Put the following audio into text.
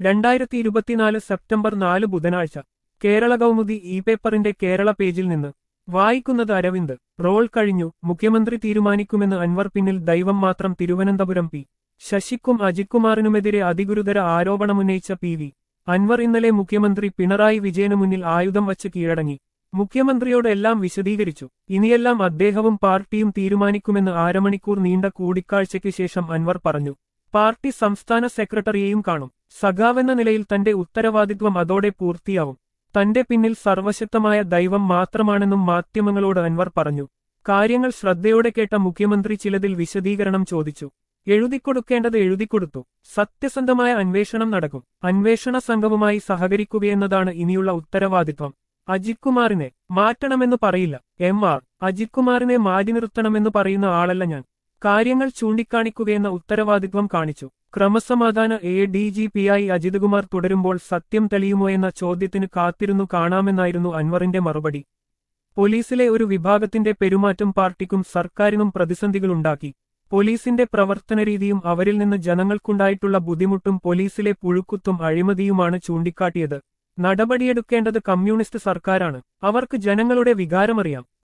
രണ്ടായിരത്തി ഇരുപത്തിനാല് സെപ്റ്റംബർ നാല് ബുധനാഴ്ച കേരള കൗമുദി ഇ പേപ്പറിന്റെ കേരള പേജിൽ നിന്ന് വായിക്കുന്നത് അരവിന്ദ് റോൾ കഴിഞ്ഞു മുഖ്യമന്ത്രി തീരുമാനിക്കുമെന്ന് അൻവർ പിന്നിൽ ദൈവം മാത്രം തിരുവനന്തപുരം പി ശശിക്കും അജിത്കുമാറിനുമെതിരെ അതിഗുരുതര ആരോപണമുന്നയിച്ച പി വി അൻവർ ഇന്നലെ മുഖ്യമന്ത്രി പിണറായി വിജയനു മുന്നിൽ ആയുധം വച്ച് കീഴടങ്ങി മുഖ്യമന്ത്രിയോട് എല്ലാം വിശദീകരിച്ചു ഇനിയെല്ലാം അദ്ദേഹവും പാർട്ടിയും തീരുമാനിക്കുമെന്ന് അരമണിക്കൂർ നീണ്ട കൂടിക്കാഴ്ചയ്ക്ക് ശേഷം അൻവർ പറഞ്ഞു പാർട്ടി സംസ്ഥാന സെക്രട്ടറിയെയും കാണും സഖാവെന്ന നിലയിൽ തന്റെ ഉത്തരവാദിത്വം അതോടെ പൂർത്തിയാവും തന്റെ പിന്നിൽ സർവശക്തമായ ദൈവം മാത്രമാണെന്നും മാധ്യമങ്ങളോട് അൻവർ പറഞ്ഞു കാര്യങ്ങൾ ശ്രദ്ധയോടെ കേട്ട മുഖ്യമന്ത്രി ചിലതിൽ വിശദീകരണം ചോദിച്ചു എഴുതിക്കൊടുക്കേണ്ടത് എഴുതിക്കൊടുത്തു സത്യസന്ധമായ അന്വേഷണം നടക്കും അന്വേഷണ സംഘവുമായി സഹകരിക്കുകയെന്നതാണ് ഇനിയുള്ള ഉത്തരവാദിത്വം അജിത് കുമാറിനെ മാറ്റണമെന്ന് പറയില്ല എം ആർ അജിത് കുമാറിനെ മാറ്റി നിർത്തണമെന്ന് പറയുന്ന ആളല്ല ഞാൻ കാര്യങ്ങൾ ചൂണ്ടിക്കാണിക്കുകയെന്ന ഉത്തരവാദിത്വം കാണിച്ചു ക്രമസമാധാന എ ഡി ജി പിയായി അജിത് കുമാർ തുടരുമ്പോൾ സത്യം തെളിയുമോ എന്ന ചോദ്യത്തിന് കാത്തിരുന്നു കാണാമെന്നായിരുന്നു അൻവറിന്റെ മറുപടി പോലീസിലെ ഒരു വിഭാഗത്തിന്റെ പെരുമാറ്റം പാർട്ടിക്കും സർക്കാരിനും പ്രതിസന്ധികളുണ്ടാക്കി പോലീസിന്റെ പ്രവർത്തനരീതിയും അവരിൽ നിന്ന് ജനങ്ങൾക്കുണ്ടായിട്ടുള്ള ബുദ്ധിമുട്ടും പോലീസിലെ പുഴുക്കുത്തും അഴിമതിയുമാണ് ചൂണ്ടിക്കാട്ടിയത് നടപടിയെടുക്കേണ്ടത് കമ്മ്യൂണിസ്റ്റ് സർക്കാരാണ് അവർക്ക് ജനങ്ങളുടെ വികാരമറിയാം